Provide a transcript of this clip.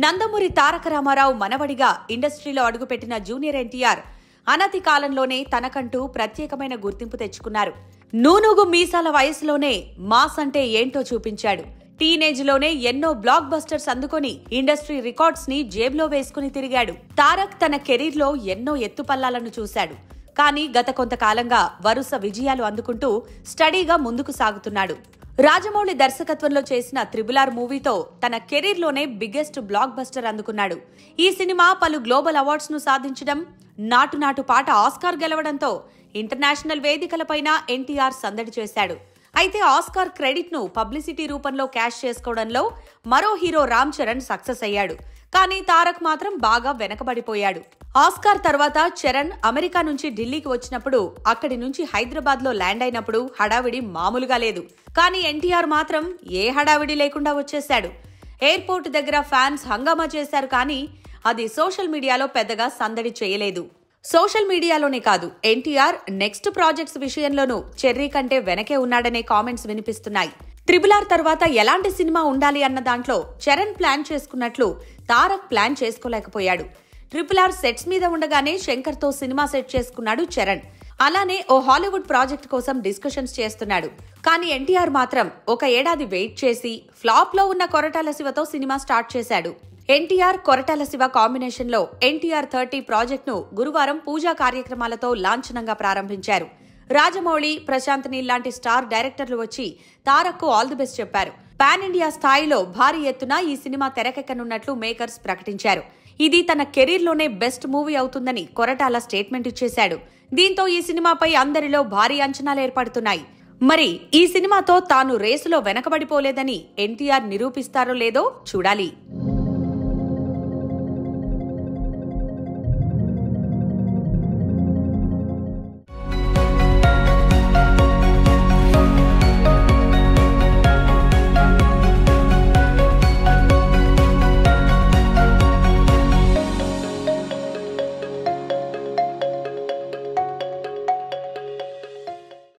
నందమూరి తారక రామారావు మనవడిగా ఇండస్ట్రీలో అడుగుపెట్టిన జూనియర్ ఎన్టీఆర్ అనతి కాలంలోనే తనకంటూ ప్రత్యేకమైన గుర్తింపు తెచ్చుకున్నారు నూనూగు మీసాల వయసులోనే మాస్ అంటే ఏంటో చూపించాడు టీనేజ్ లోనే ఎన్నో బ్లాక్ బస్టర్స్ అందుకొని ఇండస్ట్రీ రికార్డ్స్ ని జేబులో వేసుకుని తిరిగాడు తారక్ తన కెరీర్ లో ఎన్నో ఎత్తుపల్లాలను చూశాడు కానీ గత కొంతకాలంగా వరుస విజయాలు అందుకుంటూ స్టడీగా ముందుకు సాగుతున్నాడు రాజమౌళి దర్శకత్వంలో చేసిన త్రిబులార్ మూవీతో తన కెరీర్లోనే బిగ్గెస్ట్ బ్లాక్ బస్టర్ అందుకున్నాడు ఈ సినిమా పలు గ్లోబల్ అవార్డ్స్ ను సాధించడం నాటు నాటు పాట ఆస్కార్ గెలవడంతో ఇంటర్నేషనల్ వేదికలపైన ఎన్టీఆర్ సందడి చేశాడు అయితే ఆస్కార్ క్రెడిట్ ను పబ్లిసిటీ రూపంలో క్యాష్ చేసుకోవడంలో మరో హీరో రామ్ చరణ్ సక్సెస్ అయ్యాడు కానీ తారక్ మాత్రం బాగా వెనకబడిపోయాడు ఆస్కార్ తర్వాత చరణ్ అమెరికా నుంచి ఢిల్లీకి వచ్చినప్పుడు అక్కడి నుంచి హైదరాబాద్ లో ల్యాండ్ అయినప్పుడు హడావిడి మామూలుగా లేదు కానీ ఎన్టీఆర్ మాత్రం ఏ హడావిడి లేకుండా వచ్చేశాడు ఎయిర్పోర్ట్ దగ్గర ఫ్యాన్స్ హంగామా చేశారు కానీ అది సోషల్ మీడియాలో పెద్దగా సందడి చేయలేదు సోషల్ మీడియాలోనే కాదు ఎన్టీఆర్ నెక్స్ట్ ప్రాజెక్ట్స్ విషయంలోనూ చెర్రీ కంటే వెనకే ఉన్నాడనే కామెంట్స్ వినిపిస్తున్నాయి త్రిబులార్ తర్వాత ఎలాంటి సినిమా ఉండాలి అన్న దాంట్లో చరణ్ ప్లాన్ చేసుకున్నట్లు తారక్ ప్లాన్ చేసుకోలేకపోయాడు ట్రిపుల్ ఆర్ సెట్స్ మీద ఉండగానే శంకర్ తో సినిమా సెట్ చేసుకున్నాడు చరణ్ అలానే ఓ హాలీవుడ్ ప్రాజెక్ట్ కోసం డిస్కషన్స్ చేస్తున్నాడు కానీ ఎన్టీఆర్ మాత్రం ఒక ఏడాది వెయిట్ చేసి ఫ్లాప్ లో ఉన్న కొరటాల శివతో సినిమా స్టార్ట్ చేశాడు ఎన్టీఆర్ కొరటాల శివ కాంబినేషన్ లో ఎన్టీఆర్ థర్టీ ప్రాజెక్ట్ ను గురువారం పూజా కార్యక్రమాలతో లాంఛనంగా ప్రారంభించారు రాజమౌళి ప్రశాంత్ నీల్ లాంటి స్టార్ డైరెక్టర్లు వచ్చి తారక్కు ఆల్ ది బెస్ట్ చెప్పారు పాన్ ఇండియా స్థాయిలో భారీ ఎత్తున ఈ సినిమా తెరకెక్కనున్నట్లు మేకర్స్ ప్రకటించారు ఇది తన కెరీర్లోనే బెస్ట్ మూవీ అవుతుందని కొరటాల స్టేట్మెంట్ ఇచ్చేశాడు దీంతో ఈ సినిమాపై అందరిలో భారీ అంచనాలు ఏర్పడుతున్నాయి మరి ఈ సినిమాతో తాను రేసులో వెనకబడిపోలేదని ఎన్టీఆర్ నిరూపిస్తారో లేదో చూడాలి